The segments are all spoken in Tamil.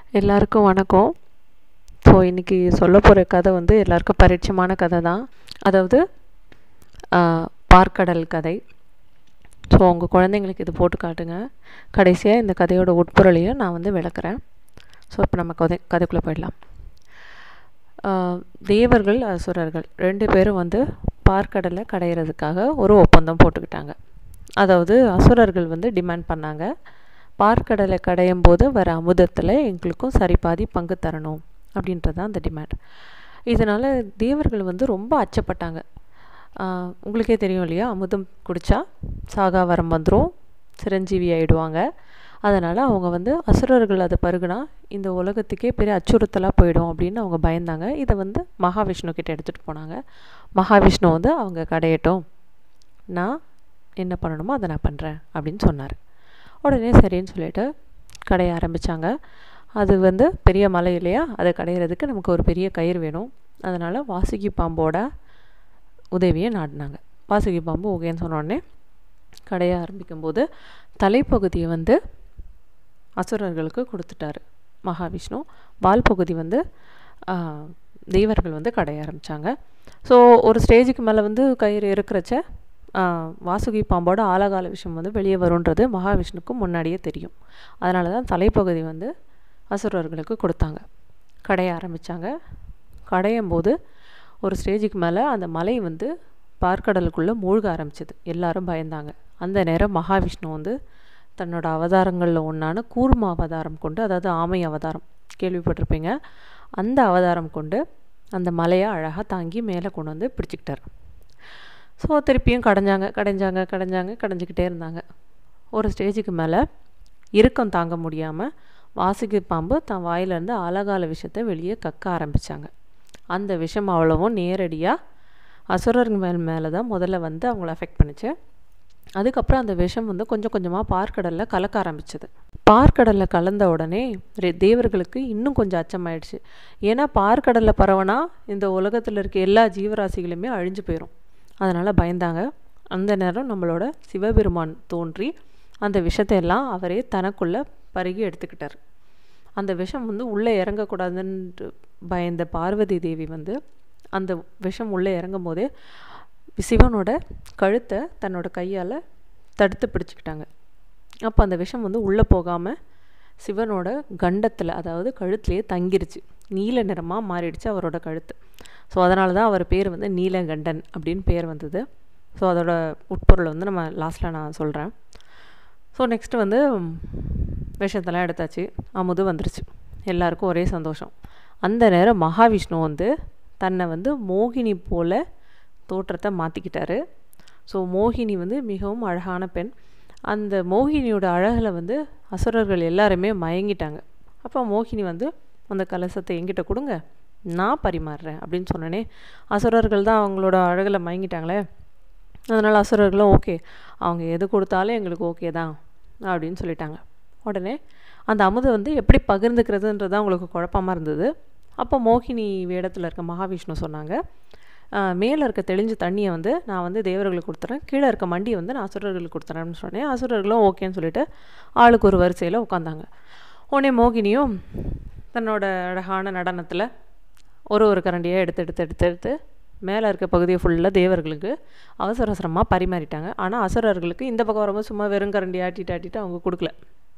எல்லாருக்கும் வணக்கம் ஸோ இன்றைக்கி சொல்ல போகிற கதை வந்து எல்லாருக்கும் பரிச்சயமான கதை தான் அதாவது பார்க்கடல் கதை ஸோ உங்கள் குழந்தைங்களுக்கு இது போட்டு காட்டுங்க கடைசியாக இந்த கதையோட உட்பொருளையும் நான் வந்து விளக்குறேன் ஸோ இப்போ நம்ம கதை கதைக்குள்ளே போயிடலாம் ஆஹ் தேவர்கள் அசுரர்கள் ரெண்டு பேரும் வந்து பார்க்கடலை கடையிறதுக்காக ஒரு ஒப்பந்தம் போட்டுக்கிட்டாங்க அதாவது அசுரர்கள் வந்து டிமாண்ட் பண்ணாங்க பார்க்கடலை கடையும் போது வர அமுதத்தில் எங்களுக்கும் சரி பாதி பங்கு தரணும் அப்படின்றது தான் அந்த டிமாண்ட் இதனால் தேவர்கள் வந்து ரொம்ப அச்சப்பட்டாங்க ஆஹ் உங்களுக்கே தெரியும் இல்லையா அமுதம் குடித்தா சாகா வரம் வந்துடும் சிரஞ்சீவி ஆயிடுவாங்க அதனால் அவங்க வந்து அசுரர்கள் அதை பருகுனா இந்த உலகத்துக்கே பெரிய அச்சுறுத்தலாக போயிடும் அப்படின்னு அவங்க பயந்தாங்க இதை வந்து மகாவிஷ்ணு கிட்ட எடுத்துகிட்டு போனாங்க மகாவிஷ்ணு வந்து அவங்க கடையட்டும் நான் என்ன பண்ணணுமோ அதை நான் பண்ணுறேன் அப்படின்னு சொன்னார் உடனே சரின்னு சொல்லிட்டு கடைய ஆரம்பித்தாங்க அது வந்து பெரிய மலை இல்லையா அதை கடையிறதுக்கு நமக்கு ஒரு பெரிய கயிறு வேணும் அதனால் வாசுகி பாம்போட உதவியை நாடினாங்க வாசுகி பாம்பு ஓகேன்னு சொன்ன உடனே கடைய ஆரம்பிக்கும்போது தலைப்பகுதியை வந்து அசுரர்களுக்கு கொடுத்துட்டாரு மகாவிஷ்ணு வால் பகுதி வந்து ஆஹ், தேவர்கள் வந்து கடைய ஆரம்பித்தாங்க ஸோ ஒரு ஸ்டேஜுக்கு மேலே வந்து கயிறு இருக்கிறச்ச ஆஹ், வாசுகி பாம்போட ஆழகால விஷயம் வந்து வெளியே வருன்றது மகாவிஷ்ணுக்கு முன்னாடியே தெரியும் அதனால தான் தலைப்பகுதி வந்து அசுரர்களுக்கு கொடுத்தாங்க கடைய ஆரம்பித்தாங்க கடையும் போது ஒரு ஸ்டேஜுக்கு மேலே அந்த மலை வந்து பார்க்கடலுக்குள்ளே மூழ்க ஆரம்பிச்சது எல்லாரும் பயந்தாங்க அந்த நேரம் மகாவிஷ்ணு வந்து தன்னோட அவதாரங்களில் ஒன்றான கூர்ம அவதாரம் கொண்டு அதாவது ஆமை அவதாரம் கேள்விப்பட்டிருப்பீங்க அந்த அவதாரம் கொண்டு அந்த மலையை அழகாக தாங்கி மேலே கொண்டு வந்து பிடிச்சிக்கிட்டார் ஸோ திருப்பியும் கடைஞ்சாங்க கடைஞ்சாங்க கடைஞ்சாங்க கடைஞ்சிக்கிட்டே இருந்தாங்க ஒரு ஸ்டேஜுக்கு மேலே இறுக்கம் தாங்க முடியாமல் வாசுகி பாம்பு தன் வாயிலேருந்து அழகால விஷத்தை வெளியே கக்க ஆரம்பித்தாங்க அந்த விஷம் அவ்வளவும் நேரடியாக அசுரர்கள் மேல் மேலே தான் முதல்ல வந்து அவங்கள அஃபெக்ட் பண்ணுச்சு அதுக்கப்புறம் அந்த விஷம் வந்து கொஞ்சம் கொஞ்சமாக பார்க்கடலில் கலக்க ஆரம்பிச்சது பார்க்கடலில் கலந்த உடனே ரெ- தேவர்களுக்கு இன்னும் கொஞ்சம் அச்சமாயிடுச்சு ஏன்னா பார்க்கடலில் பரவனா இந்த உலகத்தில் இருக்க எல்லா ஜீவராசிகளுமே அழிஞ்சு போயிடும் அதனால் பயந்தாங்க அந்த நேரம் நம்மளோட சிவபெருமான் தோன்றி அந்த விஷத்தை எல்லாம் அவரே தனக்குள்ளே பருகி எடுத்துக்கிட்டார் அந்த விஷம் வந்து உள்ளே இறங்கக்கூடாதுன்னு பயந்த பார்வதி தேவி வந்து அந்த விஷம் உள்ளே இறங்கும் போதே சிவனோட கழுத்தை தன்னோட கையால் தடுத்து பிடிச்சிக்கிட்டாங்க அப்போ அந்த விஷம் வந்து உள்ளே போகாமல் சிவனோட கண்டத்தில் அதாவது கழுத்துலேயே தங்கிருச்சு நீல நிறமாக மாறிடுச்சு அவரோட கழுத்து ஸோ அதனால தான் அவர் பேர் வந்து நீலகண்டன் அப்படின்னு பேர் வந்தது ஸோ அதோட உட்பொருளை வந்து நம்ம லாஸ்ட்டில் நான் சொல்கிறேன் ஸோ நெக்ஸ்ட்டு வந்து ம், விஷத்தெல்லாம் எடுத்தாச்சு அமுது வந்துருச்சு எல்லாருக்கும் ஒரே சந்தோஷம் அந்த நேரம் மகாவிஷ்ணு வந்து தன்னை வந்து மோகினி போல தோற்றத்தை மாற்றிக்கிட்டாரு ஸோ மோகினி வந்து மிகவும் அழகான பெண் அந்த மோகினியோட அழகில் வந்து அசுரர்கள் எல்லாருமே மயங்கிட்டாங்க அப்போ மோகினி வந்து அந்த கலசத்தை என்கிட்ட கொடுங்க நான் பரிமாறுறேன் அப்படின்னு சொன்னனே அசுரர்கள் தான் அவங்களோட அழகில் மயங்கிட்டாங்களே அதனால் அசுரர்களும் ஓகே அவங்க எது கொடுத்தாலும் எங்களுக்கு ஓகே தான் அப்படின்னு சொல்லிட்டாங்க உடனே அந்த அமுதை வந்து எப்படி பகிர்ந்துக்கிறதுன்றது தான் உங்களுக்கு குழப்பமா இருந்தது அப்போ மோகினி வேடத்தில் இருக்க மகாவிஷ்ணு சொன்னாங்க மேலே இருக்க தெளிஞ்ச தண்ணியை வந்து நான் வந்து தேவர்களுக்கு கொடுத்துறேன் கீழே இருக்க மண்டியை வந்து நான் அசுரர்களுக்கு கொடுத்துறேன்னு சொன்னேன் அசுரர்களும் ஓகேன்னு சொல்லிட்டு ஆளுக்கு ஒரு வரிசையில் உட்காந்தாங்க உடனே மோகினியும் தன்னோட அழகான நடனத்தில் ஒரு ஒரு கரண்டியாக எடுத்து எடுத்து எடுத்து எடுத்து மேலே இருக்க பகுதியை ஃபுல்லாக தேவர்களுக்கு அவசர அவசரமாக பரிமாறிட்டாங்க ஆனால் அசுரர்களுக்கு இந்த பக்கம் வரும்போது சும்மா வெறும் கரண்டி ஆட்டிட்டு ஆட்டிட்டு அவங்க கொடுக்கல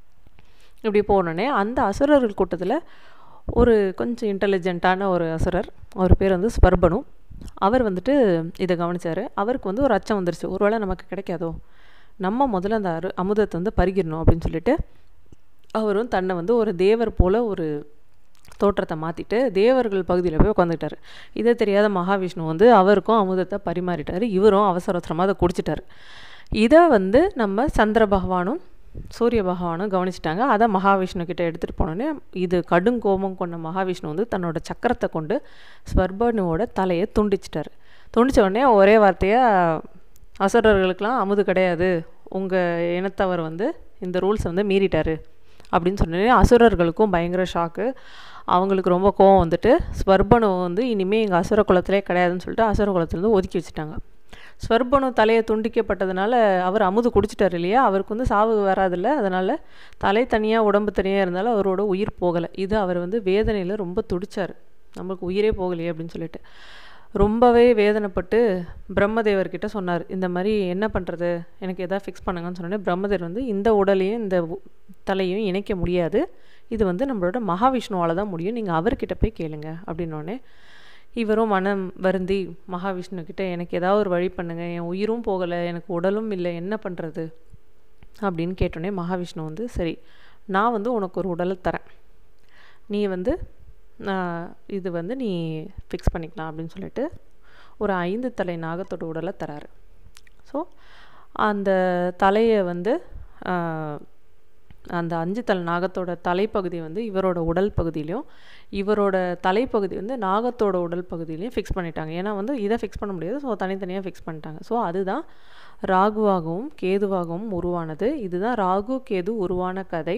இப்படி போனோடனே அந்த அசுரர்கள் கூட்டத்தில் ஒரு கொஞ்சம் இன்டெலிஜென்ட்டான ஒரு அசுரர் அவர் பேர் வந்து ஸ்பர்பனு அவர் வந்துட்டு இதை கவனிச்சார் அவருக்கு வந்து ஒரு அச்சம் வந்துருச்சு ஒருவேளை நமக்கு கிடைக்காதோ நம்ம முதல்ல அந்த அரு அமுதத்தை வந்து பருகிடணும் அப்படின்னு சொல்லிட்டு அவரும் தன்னை வந்து ஒரு தேவர் போல ஒரு தோற்றத்தை மாற்றிட்டு தேவர்கள் பகுதியில் போய் உட்காந்துக்கிட்டாரு இதை தெரியாத மகாவிஷ்ணு வந்து அவருக்கும் அமுதத்தை பரிமாறிட்டாரு இவரும் அவசர அவசரமாக அதை குடிச்சிட்டாரு இதை வந்து நம்ம சந்திர பகவானும் சூரிய பகவானும் கவனிச்சிட்டாங்க அதை மகாவிஷ்ணு கிட்ட எடுத்துகிட்டு போனோடனே இது கடும் கோபம் கொண்ட மகாவிஷ்ணு வந்து தன்னோட சக்கரத்தை கொண்டு ஸ்வர்பனுவோட தலையை துண்டிச்சிட்டாரு துண்டிச்ச உடனே ஒரே வார்த்தையாக அசுரர்களுக்கெல்லாம் அமுது கிடையாது உங்கள் இனத்தவர் வந்து இந்த ரூல்ஸை வந்து மீறிட்டாரு அப்படின்னு சொன்னோடனே அசுரர்களுக்கும் பயங்கர ஷாக்கு அவங்களுக்கு ரொம்ப கோவம் வந்துட்டு ஸ்வர்பனு வந்து இனிமேல் எங்கள் அசுர குலத்திலே கிடையாதுன்னு சொல்லிட்டு அசுர குலத்துலேருந்து ஒதுக்கி வச்சுட்டாங்க ஸ்வர்பனு தலையை துண்டிக்கப்பட்டதுனால அவர் அமுது குடிச்சிட்டார் இல்லையா அவருக்கு வந்து சாவு வராதில்ல அதனால் தலை தனியாக உடம்பு தனியாக இருந்தாலும் அவரோட உயிர் போகலை இது அவர் வந்து வேதனையில் ரொம்ப துடிச்சார் நமக்கு உயிரே போகலையே அப்படின்னு சொல்லிட்டு ரொம்பவே வேதனைப்பட்டு பிரம்மதேவர்கிட்ட சொன்னார் இந்த மாதிரி என்ன பண்ணுறது எனக்கு எதாவது ஃபிக்ஸ் பண்ணுங்கன்னு சொன்னோடனே பிரம்மதேவர் வந்து இந்த உடலையும் இந்த உ- தலையும் இணைக்க முடியாது இது வந்து நம்மளோட மகாவிஷ்ணுவால் தான் முடியும் நீங்கள் அவர்கிட்ட போய் கேளுங்க அப்படின்னோடனே இவரும் மனம் வருந்தி மகாவிஷ்ணு கிட்ட எனக்கு ஏதாவது ஒரு வழி பண்ணுங்க என் உயிரும் போகலை எனக்கு உடலும் இல்லை என்ன பண்ணுறது அப்படின்னு கேட்டோடனே மகாவிஷ்ணு வந்து சரி நான் வந்து உனக்கு ஒரு உடலை தரேன் நீ வந்து நான் இது வந்து நீ ஃபிக்ஸ் பண்ணிக்கலாம் அப்படின்னு சொல்லிட்டு ஒரு ஐந்து தலை நாகத்தோட உடலை தராரு ஸோ அந்த தலையை வந்து ஆஹ், அந்த அஞ்சு தலை நாகத்தோட தலைப்பகுதி வந்து இவரோட உடல் பகுதியிலையும் இவரோட தலைப்பகுதி வந்து நாகத்தோட உடல் பகுதியிலையும் ஃபிக்ஸ் பண்ணிட்டாங்க ஏன்னா வந்து இதை ஃபிக்ஸ் பண்ண முடியாது ஸோ தனித்தனியாக ஃபிக்ஸ் பண்ணிட்டாங்க ஸோ அதுதான் ராகுவாகவும் கேதுவாகவும் உருவானது இதுதான் ராகு கேது உருவான கதை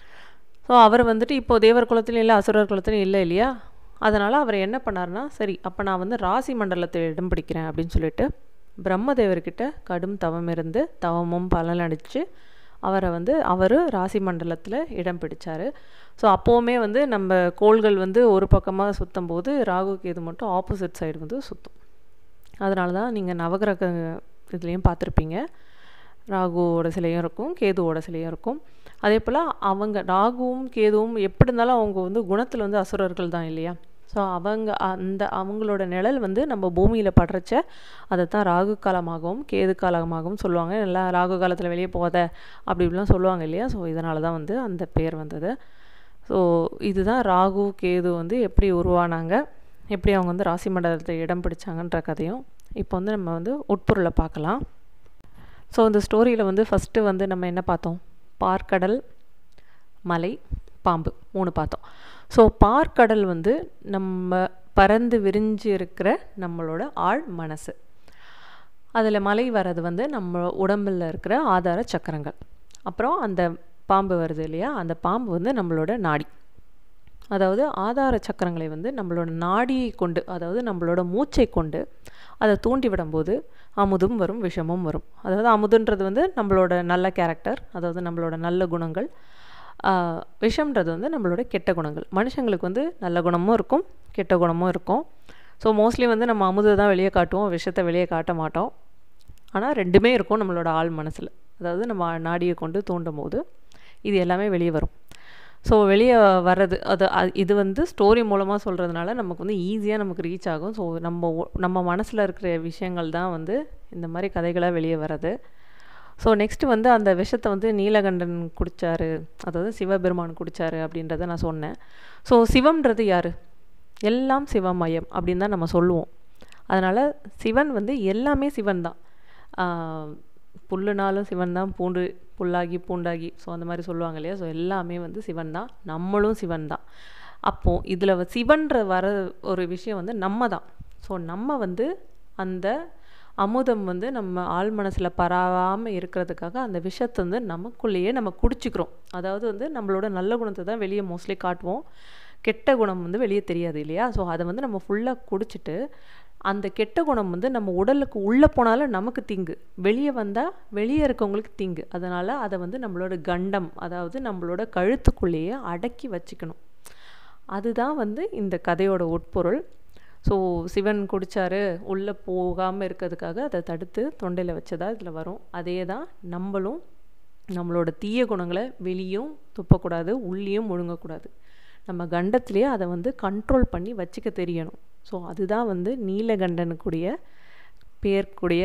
ஸோ அவர் வந்துட்டு இப்போ தேவர் குலத்திலும் இல்லை அசுரர் குலத்திலும் இல்லை இல்லையா அதனால் அவர் என்ன பண்ணாருன்னா சரி அப்போ நான் வந்து ராசி மண்டலத்தில் இடம் பிடிக்கிறேன் அப்படின்னு சொல்லிட்டு பிரம்மதேவர்கிட்ட கடும் தவம் இருந்து தவமும் பலனடிச்சு அவரை வந்து அவர் ராசி மண்டலத்தில் இடம் பிடிச்சார் ஸோ அப்போவுமே வந்து நம்ம கோள்கள் வந்து ஒரு பக்கமாக சுற்றும் போது ராகு கேது மட்டும் ஆப்போசிட் சைடு வந்து சுற்றும் அதனால தான் நீங்கள் நவகிரக இதுலேயும் பார்த்துருப்பீங்க ராகுவோட சிலையும் இருக்கும் கேதுவோட சிலையும் இருக்கும் அதே போல் அவங்க ராகுவும் கேதுவும் எப்படி இருந்தாலும் அவங்க வந்து குணத்தில் வந்து அசுரர்கள் தான் இல்லையா ஸோ அவங்க அந்த அவங்களோட நிழல் வந்து நம்ம பூமியில் படுறச்ச அதை தான் ராகு காலமாகவும் கேது காலமாகவும் சொல்லுவாங்க எல்லாம் ராகு காலத்தில் வெளியே போகாத அப்படி இப்படிலாம் சொல்லுவாங்க இல்லையா ஸோ இதனால தான் வந்து அந்த பேர் வந்தது ஸோ இதுதான் ராகு கேது வந்து எப்படி உருவானாங்க எப்படி அவங்க வந்து ராசி மண்டலத்தை இடம் பிடிச்சாங்கன்ற கதையும் இப்போ வந்து நம்ம வந்து உட்பொருளை பார்க்கலாம் ஸோ இந்த ஸ்டோரியில் வந்து ஃபஸ்ட்டு வந்து நம்ம என்ன பார்த்தோம் பார்க்கடல் மலை பாம்பு மூணு பார்த்தோம் ஸோ பார்க்கடல் வந்து நம்ம பறந்து விரிஞ்சு இருக்கிற நம்மளோட ஆழ் மனசு அதில் மலை வர்றது வந்து நம்ம உடம்பில் இருக்கிற ஆதார சக்கரங்கள் அப்புறம் அந்த பாம்பு வருது இல்லையா அந்த பாம்பு வந்து நம்மளோட நாடி அதாவது ஆதார சக்கரங்களை வந்து நம்மளோட நாடியை கொண்டு அதாவது நம்மளோட மூச்சை கொண்டு அதை தூண்டி விடும்போது அமுதும் வரும் விஷமும் வரும் அதாவது அமுதுன்றது வந்து நம்மளோட நல்ல கேரக்டர் அதாவது நம்மளோட நல்ல குணங்கள் ஆஹ் விஷம்ன்றது வந்து நம்மளோட கெட்ட குணங்கள் மனுஷங்களுக்கு வந்து நல்ல குணமும் இருக்கும் கெட்ட குணமும் இருக்கும் ஸோ மோஸ்ட்லி வந்து நம்ம அமுதை தான் வெளியே காட்டுவோம் விஷத்தை வெளியே காட்ட மாட்டோம் ஆனால் ரெண்டுமே இருக்கும் நம்மளோட ஆள் மனசில் அதாவது நம்ம நாடியை கொண்டு தூண்டும் போது இது எல்லாமே வெளியே வரும் ஸோ வெளியே வர்றது அது அ- இது வந்து ஸ்டோரி மூலமாக சொல்கிறதுனால நமக்கு வந்து ஈஸியாக நமக்கு ரீச் ஆகும் ஸோ நம்ம ஒ- நம்ம மனசில் இருக்கிற விஷயங்கள் தான் வந்து இந்த மாதிரி கதைகளாக வெளியே வர்றது ஸோ நெக்ஸ்ட்டு வந்து அந்த விஷத்தை வந்து நீலகண்டன் குடித்தாரு அதாவது சிவபெருமான் குடித்தாரு அப்படின்றத நான் சொன்னேன் ஸோ சிவம்ன்றது யார் எல்லாம் சிவமயம் அப்படின்னு தான் நம்ம சொல்லுவோம் அதனால் சிவன் வந்து எல்லாமே சிவன் தான் ஆஹ் புல்லுனாலும் சிவன் தான் பூண்டு புல்லாகி பூண்டாகி ஸோ அந்த மாதிரி சொல்லுவாங்க இல்லையா ஸோ எல்லாமே வந்து சிவன் தான் நம்மளும் சிவன் தான் அப்போது இதில் சிவன்ற வர ஒரு விஷயம் வந்து நம்ம தான் ஸோ நம்ம வந்து அந்த அமுதம் வந்து நம்ம ஆள் மனசில் பரவாமல் இருக்கிறதுக்காக அந்த விஷத்தை வந்து நமக்குள்ளேயே நம்ம குடிச்சிக்கிறோம் அதாவது வந்து நம்மளோட நல்ல குணத்தை தான் வெளியே மோஸ்ட்லி காட்டுவோம் கெட்ட குணம் வந்து வெளியே தெரியாது இல்லையா ஸோ அதை வந்து நம்ம ஃபுல்லாக குடிச்சிட்டு அந்த கெட்ட குணம் வந்து நம்ம உடலுக்கு உள்ளே போனாலும் நமக்கு தீங்கு வெளியே வந்தால் வெளியே இருக்கவங்களுக்கு தீங்கு அதனால் அதை வந்து நம்மளோட கண்டம் அதாவது நம்மளோட கழுத்துக்குள்ளேயே அடக்கி வச்சுக்கணும் அதுதான் வந்து இந்த கதையோட உட்பொருள் ஸோ சிவன் குடிச்சாரு உள்ளே போகாமல் இருக்கிறதுக்காக அதை தடுத்து தொண்டையில் வச்சதா இதில் வரும் அதே தான் நம்மளும் நம்மளோட தீய குணங்களை வெளியும் துப்பக்கூடாது உள்ளேயும் முழுங்கக்கூடாது நம்ம கண்டத்திலேயே அதை வந்து கண்ட்ரோல் பண்ணி வச்சுக்க தெரியணும் ஸோ அதுதான் வந்து நீலகண்டனுக்குரிய பேர்க்குடைய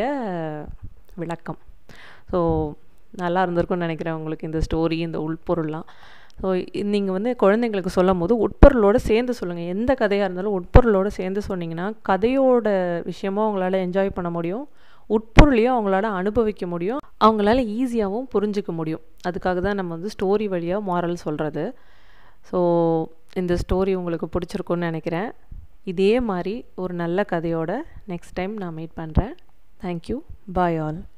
விளக்கம் ஸோ நல்லா இருந்திருக்கும்னு நினைக்கிறேன் உங்களுக்கு இந்த ஸ்டோரி இந்த உட்பொருள்லாம் ஸோ நீங்கள் வந்து குழந்தைங்களுக்கு சொல்லும் போது உட்பொருளோடு சேர்ந்து சொல்லுங்கள் எந்த கதையாக இருந்தாலும் உட்பொருளோடு சேர்ந்து சொன்னீங்கன்னா கதையோட விஷயமும் அவங்களால என்ஜாய் பண்ண முடியும் உட்பொருளையும் அவங்களால அனுபவிக்க முடியும் அவங்களால ஈஸியாகவும் புரிஞ்சுக்க முடியும் அதுக்காக தான் நம்ம வந்து ஸ்டோரி வழியாக மாரல் சொல்கிறது ஸோ இந்த ஸ்டோரி உங்களுக்கு பிடிச்சிருக்குன்னு நினைக்கிறேன் இதே மாதிரி ஒரு நல்ல கதையோட நெக்ஸ்ட் டைம் நான் மீட் பண்ணுறேன் தேங்க்யூ பாய் ஆல்